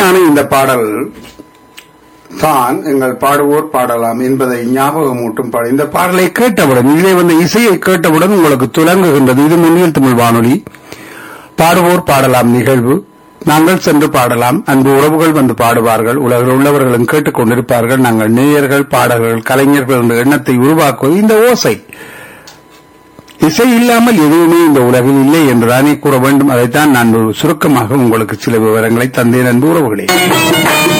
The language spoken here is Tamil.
இனிமையான இந்த பாடல் தான் எங்கள் பாடுவோர் பாடலாம் என்பதை ஞாபகமூட்டும் பாடல் இந்த பாடலை கேட்டவுடன் இதிலே வந்த இசையை கேட்டவுடன் உங்களுக்கு துலங்குகின்றது இது முன்னில் தமிழ் வானொலி பாடுவோர் பாடலாம் நிகழ்வு நாங்கள் சென்று பாடலாம் அன்பு உறவுகள் வந்து பாடுவார்கள் உலகில் உள்ளவர்களும் கேட்டுக் கொண்டிருப்பார்கள் நாங்கள் நேயர்கள் பாடகர்கள் கலைஞர்கள் என்ற எண்ணத்தை உருவாக்குவது இந்த ஓசை இசை இல்லாமல் எதுவுமே இந்த உலகில் இல்லை என்று தானே கூற வேண்டும் அதைத்தான் நான் ஒரு சுருக்கமாக உங்களுக்கு சில விவரங்களை தந்தேன் அன்பு உறவுகளே